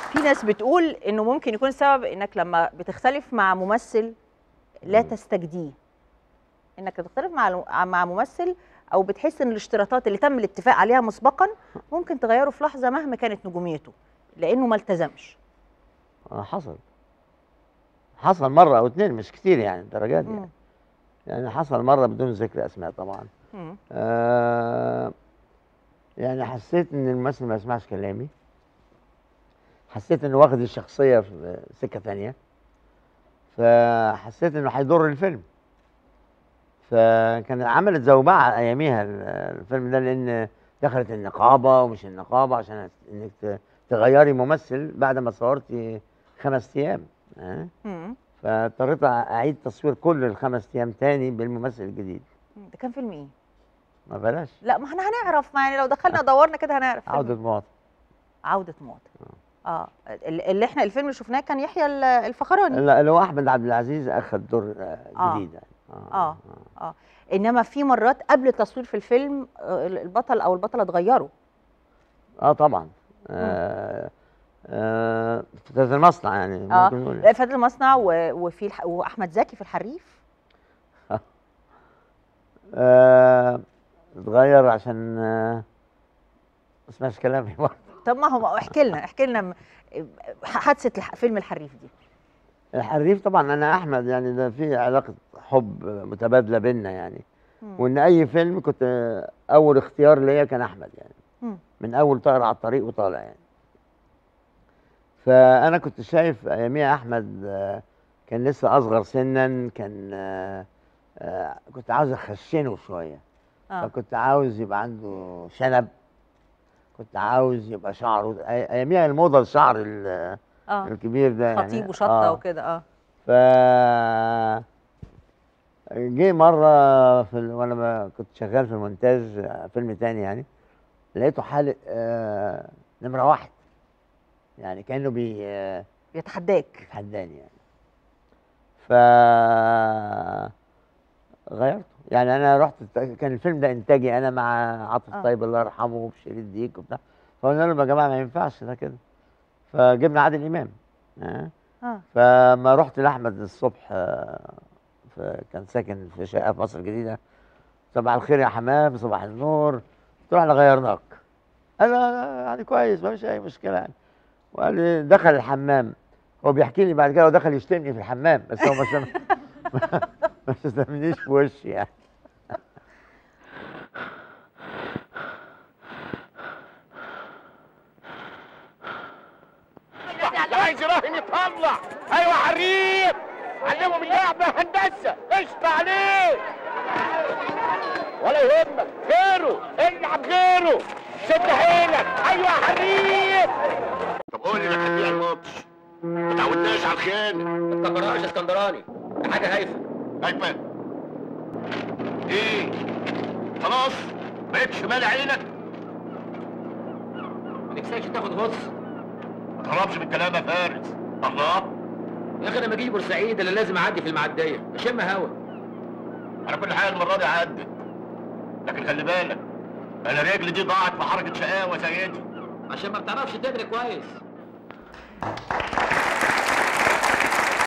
في ناس بتقول انه ممكن يكون سبب انك لما بتختلف مع ممثل لا تستجديه انك تختلف مع مع ممثل او بتحس ان الاشتراطات اللي تم الاتفاق عليها مسبقا ممكن تغيره في لحظه مهما كانت نجوميته لانه ما التزمش آه، حصل حصل مره او اتنين مش كتير يعني الدرجات دي مم. يعني يعني حصل مره بدون ذكر اسماء طبعا مم. آه يعني حسيت ان الممثل ما يسمعش كلامي حسيت انه واخد الشخصيه في سكه ثانيه فحسيت انه هيضر الفيلم فكان عملت زوبعه اياميها ال- الفيلم ده لان دخلت النقابه ومش النقابه عشان انك ت- تغيري ممثل بعد ما صورتي خمس ايام آه؟ مم. فاضطريت اعيد تصوير كل الخمس ايام تاني بالممثل الجديد ده كان فيلم ايه ما بلاش لا ما احنا هنعرف ما يعني لو دخلنا دورنا كده هنعرف فيلم عوده مواطن عودة مواطن اه ال- اللي احنا الفيلم اللي شفناه كان يحيى ال- الفخراني لا اللي هو احمد عبد العزيز اخذ دور آه، آه. جديد يعني. اه اه انما في مرات قبل التصوير في الفيلم آه، البطل او البطله اتغيروا اه طبعا آه آه في ذات المصنع يعني اه ممكن نقول لا فادي المصنع و- وفي الح... واحمد زكي في الحريف آه اتغير عشان آه ما اسمعش كلامي برضه طب ما هو احكي لنا احكي لنا م- حادثه الح... فيلم الحريف دي الحريف طبعا انا احمد يعني ده في علاقه حب متبادله بينا يعني مم. وان اي فيلم كنت آه، اول اختيار ليا كان احمد يعني مم. من اول طائر على الطريق وطالع يعني فانا كنت شايف اياميها احمد آه، كان لسه اصغر سنا كان آه، آه، كنت عاوز اخشنه شويه اه فكنت عاوز يبقى عنده شنب كنت عاوز يبقى شعره أي- اياميها الموضه الشعر ال- اه الكبير ده يعني. خطيب وشطه آه. وكده اه ف جه مره في ال... وانا ب- كنت شغال في المونتاج آه، فيلم تاني يعني لقيته حالق آه... نمره واحد يعني كانه بي آه، بيتحداك بيتحداني يعني ف غيرته يعني انا رحت كان الفيلم ده انتاجي انا مع عاطف آه. طيب الله يرحمه وبشريط ديك وبتاع فقلنا لهم يا جماعه ما ينفعش ده كده فجبنا عادل امام آه. اه فما رحت لاحمد الصبح آه، في- كان ساكن في شقه في مصر الجديده صباح الخير يا حمام صباح النور قلت له احنا غيرناك قال لا يعني كويس ما فيش اي مشكله يعني وقال لي دخل الحمام هو بيحكي لي بعد كده هو دخل يشتمني في الحمام بس هو ما شتم ما شتمنيش في وشي يعني عايز يراهن يطلع ايوه حريف علمهم اللعبه هندسه قشطه عليه ولا يهمك غيره العب غيره شد حيلك ايوه يا حريف طب قول لي ما تحكي الماتش ما تعودناش على الخيانه ما تكبرهاش اسكندراني ده حاجه هايفه ايمن ايه خلاص بقتش مالي عينك ما نفسكش تاخد غص ما تهربش من الكلام يا فارس الله يا اخي انا باجي بورسعيد اللي لازم اعدي في المعديه اشم هوا انا كل حاجه المره دي عدت لكن خلي بالك انا رجلي دي ضاعت في حركه شقاوه زي دي عشان ما بتعرفش تجري كويس